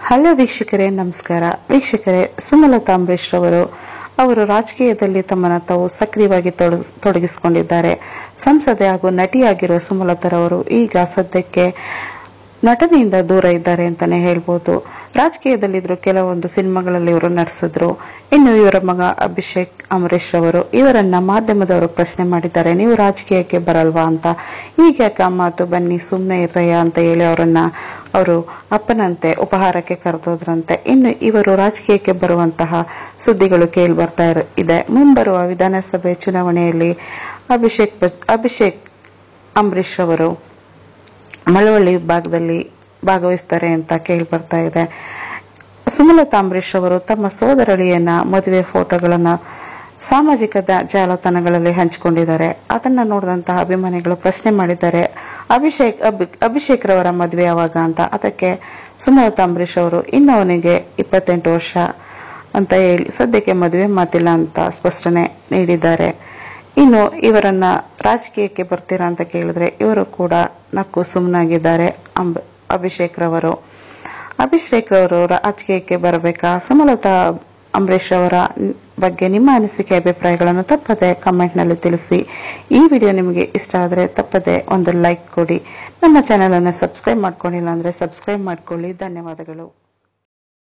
hello ವೀಕ್ಷಕರೇ ನಮಸ್ಕಾರ ವೀಕ್ಷಕರೇ ಸುಮಲತಾ ಅಂಬರೀಶ್ ರವರು ಅವರು ರಾಜಕೀಯದಲ್ಲಿ ತಮ್ಮನ್ನು ತಾವು ಸಕ್ರಿಯವಾಗಿ ತೊಡಗಿಸ್- ತೊಡಗಿಸಿಕೊಂಡಿದ್ದಾರೆ ಸಂಸದೆ ಹಾಗೂ ನಟಿಯಾಗಿರುವ ಸುಮಲತಾರವರು ಈಗ ಸದ್ಯಕ್ಕೆ ನಟನೆಯಿಂದ ದೂರ ಇದ್ದಾರೆ ಅಂತಾನೆ ಹೇಳ್ಬೋದು ರಾಜಕೀಯದಲ್ಲಿದ್ರು ಕೆಲವೊಂದು ಸಿನಿಮಾಗಳಲ್ಲಿ ಇವರು ನಟಿಸಿದ್ರು ಇನ್ನು ಇವರ ಮಗ ಅಭಿಷೇಕ್ ಅಮರೇಶ್ ರವರು ಇವರನ್ನ ಮಾಧ್ಯಮದವರು ಪ್ರಶ್ನೆ ಮಾಡಿದ್ದಾರೆ ನೀವು ರಾಜಕೀಯಕ್ಕೆ ಬರಲ್ವಾ ಅಂತ ಈಗ ಯಾಕೆ ಆ ಮಾತು ಬನ್ನಿ ಸುಮ್ಮನೆ ಇರ್ರಯ್ಯ ಅಂತ ಹೇಳಿ ಅವರನ್ನ ಅವರು ಅಪ್ಪನಂತೆ ಉಪಹಾರಕ್ಕೆ ಕರೆದೋದ್ರಂತೆ ಇನ್ನು ಇವರು ರಾಜಕೀಯಕ್ಕೆ ಬರುವಂತಹ ಸುದ್ದಿಗಳು ಕೇಳಿ ಬರ್ತಾ ಇರ- ಇದೆ ಮುಂಬರುವ ವಿಧಾನಸಭೆ ಚುನಾವಣೆಯಲ್ಲಿ ಅಭಿಷೇಕ್ ಬಚ್- ಅಭಿಷೇಕ್ ಅಂಬರೀಶ್ ರವರು ಮಳವಳ್ಳಿ ಭಾಗದಲ್ಲಿ ಭಾಗವಹಿಸ್ತಾರೆ ಅಂತ ಕೇಳಿ ಬರ್ತಾ ಇದೆ ಸುಮಲತಾ ಅಂಬರೀಶ್ ಅವರು ತಮ್ಮ ಸೋದರಳಿಯನ್ನ ಮದುವೆ ಫೋಟೋಗಳನ್ನ ಸಾಮಾಜಿಕ ದ- ಜಾಲತಾಣಗಳಲ್ಲಿ ಹಂಚಿಕೊಂಡಿದ್ದಾರೆ ಅದನ್ನ ನೋಡಿದಂತಹ ಅಭಿಮಾನಿಗಳು ಪ್ರಶ್ನೆ ಮಾಡಿದ್ದಾರೆ ಅಭಿಷೇಕ್ ಅಭಿ ಅಭಿಷೇಕ್ ರವರ ಮದುವೆ ಯಾವಾಗ ಅಂತ ಅದಕ್ಕೆ ಸುಮಲತಾ ಅಂಬರೀಶ್ ಅವರು ಇನ್ನು ಅವನಿಗೆ ಇಪ್ಪತ್ತೆಂಟು ವರ್ಷ ಅಂತ ಹೇಳಿ ಸದ್ಯಕ್ಕೆ ಮದುವೆ ಮಾತಿಲ್ಲ ಅಂತ ಸ್ಪಷ್ಟನೆ ನೀಡಿದ್ದಾರೆ ಇನ್ನು ಇವರನ್ನ ರಾಜಕೀಯಕ್ಕೆ ಬರ್ತೀರಾ ಅಂತ ಕೇಳಿದ್ರೆ ಇವರು ಕೂಡ ನಕ್ಕು ಸುಮ್ಮನಾಗಿದ್ದಾರೆ ಅಂಬ ಅಭಿಷೇಕ್ ರವರು ಅಭಿಷೇಕ್ ರವರು ರಾಜಕೀಯಕ್ಕೆ ಬರಬೇಕಾ ಸುಮಲತಾ ಅಂಬರೀಶ್ ಅವರ ಬಗ್ಗೆ ನಿಮ್ಮ ಅನಿಸಿಕೆ ಅಭಿಪ್ರಾಯಗಳನ್ನು ತಪ್ಪದೆ ಕಮೆಂಟ್ ನಲ್ಲಿ ತಿಳಿಸಿ ಈ ವಿಡಿಯೋ ನಿಮಗೆ ಇಷ್ಟ ಆದರೆ ತಪ್ಪದೆ ಒಂದು ಲೈಕ್ ಕೊಡಿ ನಮ್ಮ ಚಾನೆಲ್ ಅನ್ನು ಸಬ್ಸ್ಕ್ರೈಬ್ ಮಾಡ್ಕೊಂಡಿಲ್ಲ ಅಂದ್ರೆ ಸಬ್ಸ್ಕ್ರೈಬ್ ಮಾಡ್ಕೊಳ್ಳಿ ಧನ್ಯವಾದಗಳು